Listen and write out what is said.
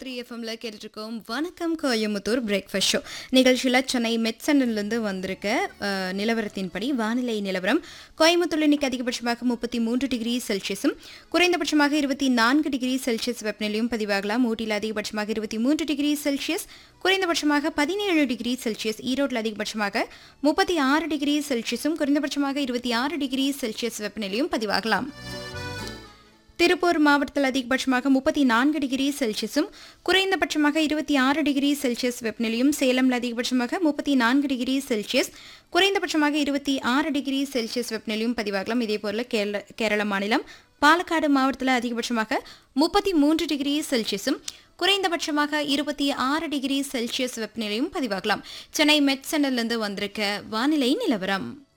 three எஃப்எம்ல கேட்டுருக்கோம் வணக்கம் Coimbatore breakfast show நிகழ்ச்சியில் சென்னை மெட் சென்டர்லேருந்து வந்திருக்க அஹ், நிலவரத்தின்படி வானிலை நிலவரம் கோயம்புத்தூர் இன்னைக்கு அதிகபட்சமாக முப்பத்தி மூன்று டிகிரி செல்சியஸும் குறைந்தபட்சமாக இருபத்தி நான்கு டிகிரி செல்சியஸ் வெப்பநிலையும் பதிவாகலாம் ஊட்டியில் அதிகபட்சமாக இருபத்தி மூன்று டிகிரி செல்சியஸ் குறைந்தபட்சமாக பதினேழு டிகிரி செல்சியஸ் ஈரோட்டில் அதிகபட்சமாக முப்பத்தி ஆறு டிகிரி செல்சியஸும் குறைந்தபட்சமாக இருபத்தி ஆறு டிகிரி செல்சியஸ் வெப்பநிலையும் பதிவாகலாம் திருப்பூர் மாவட்டத்தில் அதிகபட்சமாக முப்பத்தி நான்கு டிகிரி செல்சியஸும் குறைந்தபட்சமாக இருபத்தி ஆறு டிகிரி செல்சியஸ் வெப்பநிலையும் சேலம்ல அதிகபட்சமாக முப்பத்தி நான்கு டிகிரி செல்சியஸ் குறைந்தபட்சமாக இருபத்தி ஆறு டிகிரி செல்சியஸ் வெப்பநிலையும் பதிவாகலாம் இதேபோல கேரள கேரள மாநிலம் பாலக்காடு மாவட்டத்தில் அதிகபட்சமாக முப்பத்தி மூன்று டிகிரி செல்சியஸும் குறைந்தபட்சமாக இருபத்தி ஆறு டிகிரி செல்சியஸ் வெப்பநிலையும் பதிவாகலாம் சென்னை மெட் சென்டர்லேருந்து வந்திருக்க வானிலை நிலவரம்